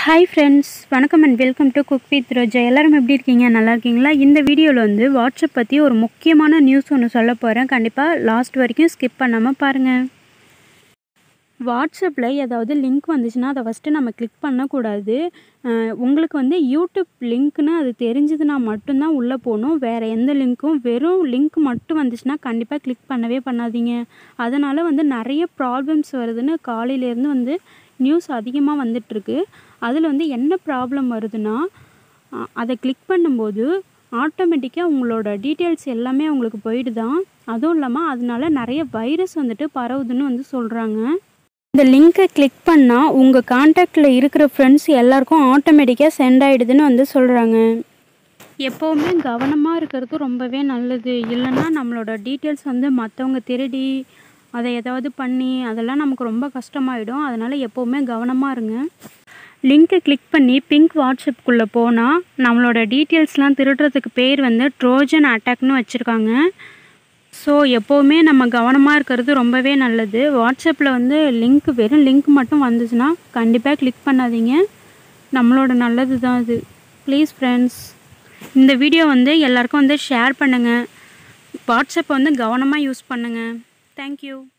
hi friends வணக்கம் and welcome to cook with Roja எல்லாரும் எப்படி இருக்கீங்க நல்லா இருக்கீங்களா இந்த வீடியோவில் வந்து வாட்ஸ்அப் பற்றி ஒரு முக்கியமான நியூஸ் ஒன்று சொல்ல போகிறேன் கண்டிப்பாக லாஸ்ட் வரைக்கும் ஸ்கிப் பண்ணாமல் பாருங்கள் வாட்ஸ்அப்பில் ஏதாவது லிங்க் வந்துச்சுன்னா அதை ஃபஸ்ட்டு நம்ம கிளிக் பண்ணக்கூடாது அஹ் உங்களுக்கு வந்து யூடியூப் லிங்க்னு அது தெரிஞ்சதுன்னா மட்டும்தான் உள்ளே போகணும் வேறு எந்த லிங்க்கும் வெறும் லிங்க் மட்டும் வந்துச்சுன்னா கண்டிப்பாக கிளிக் பண்ணவே பண்ணாதீங்க அதனால் வந்து நிறைய ப்ராப்ளம்ஸ் வருதுன்னு காலையிலேருந்து வந்து நியூஸ் அதிகமாக வந்துட்டுருக்கு அதில் வந்து என்ன ப்ராப்ளம் வருதுன்னா அ- அதை கிளிக் பண்ணும்போது ஆட்டோமேட்டிக்காக உங்களோட டீட்டெயில்ஸ் எல்லாமே உங்களுக்கு போயிடுதான் அதுவும் இல்லாமல் அதனால நிறைய வைரஸ் வந்துட்டு பரவுதுன்னு வந்து சொல்கிறாங்க இந்த லிங்க்கை கிளிக் பண்ணால் உங்கள் காண்டாக்டில் இருக்கிற ஃப்ரெண்ட்ஸ் எல்லாருக்கும் ஆட்டோமேட்டிக்காக சென்ட் ஆகிடுதுன்னு வந்து சொல்கிறாங்க எப்போவுமே கவனமாக இருக்கிறது ரொம்பவே நல்லது இல்லைன்னா நம்மளோட டீட்டெயில்ஸ் வந்து மற்றவங்க திருடி அதை ஏதாவது பண்ணி அதெல்லாம் நமக்கு ரொம்ப கஷ்டமாயிடும் அதனால் எப்போவுமே கவனமாக இருங்க லிங்க்கை கிளிக் பண்ணி பிங்க் வாட்ஸ்அப்புக்குள்ளே போனால் நம்மளோட டீட்டெயில்ஸ்லாம் திருடுறதுக்கு பேர் வந்து ட்ரோஜன் அட்டாக்னு வச்சுருக்காங்க ஸோ எப்போவுமே நம்ம கவனமாக இருக்கிறது ரொம்பவே நல்லது வாட்ஸ்அப்பில் வந்து லிங்க் வெறும் லிங்க் மட்டும் வந்துச்சுன்னா கண்டிப்பாக கிளிக் பண்ணாதீங்க நம்மளோட நல்லது தான் இது ப்ளீஸ் ஃப்ரெண்ட்ஸ் இந்த வீடியோ வந்து எல்லாருக்கும் வந்து ஷேர் பண்ணுங்கள் வாட்ஸ்அப்பை வந்து கவனமாக யூஸ் பண்ணுங்கள் தேங்க்யூ